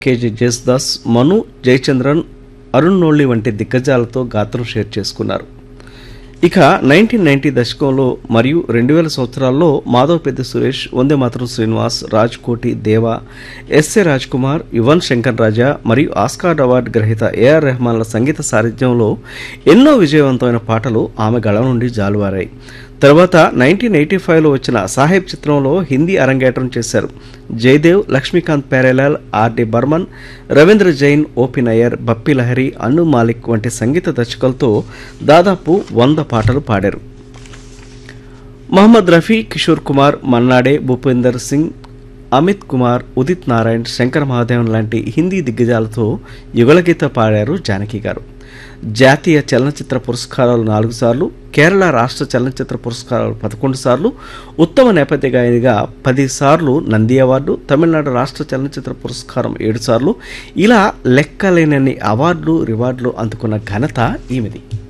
KG Yesudas Manu Jayachandran Arun నోళ్ళి వంటి దిగ్గజాలతో గాత్రం షేర్ చేసుకున్నారు ఇక నైన్టీన్ నైన్టీ దశకంలో మరియు రెండు వేల సంవత్సరాల్లో మాధవ్ పెద్ద సురేష్ వందే మాతరం శ్రీనివాస్ రాజ్ కోటి దేవా ఎస్ఏ రాజ్ కుమార్ యువన్ శంకర్ రాజా మరియు ఆస్కార్ అవార్డు గ్రహీత ఏఆర్ రెహమాన్ల సంగీత సారథ్యంలో ఎన్నో విజయవంతమైన పాటలు ఆమె గళ నుండి జాలువారాయి తర్వాత నైన్టీన్ ఎయిటీ ఫైవ్లో వచ్చిన సాహెబ్ చిత్రంలో హిందీ అరంగేట్రం చేశారు జయదేవ్ లక్ష్మీకాంత్ పేరేలాల్ ఆర్డి బర్మన్ రవీంద్ర జైన్ ఓపి నయ్యర్ బప్పి లహరి అన్ను మాలిక్ వంటి సంగీత దర్శకులతో దాదాపు వంద పాటలు పాడారు మహమ్మద్ రఫీ కిషోర్ కుమార్ మన్నాడే భూపేందర్ సింగ్ అమిత్ కుమార్ ఉదిత్ నారాయణ్ శంకర్ మహాదేవన్ లాంటి హిందీ దిగ్గజాలతో యుగళగీత పాడారు జానకి గారు జాతీయ చలనచిత్ర పురస్కారాలు నాలుగు సార్లు కేరళ రాష్ట్ర చలనచిత్ర పురస్కారాలు పదకొండు సార్లు ఉత్తమ నేపథ్య గాయనిగా పది సార్లు నంది అవార్డు తమిళనాడు రాష్ట్ర చలనచిత్ర పురస్కారం ఏడు సార్లు ఇలా లెక్కలేనన్ని అవార్డులు రివార్డులు అందుకున్న ఘనత ఈమెది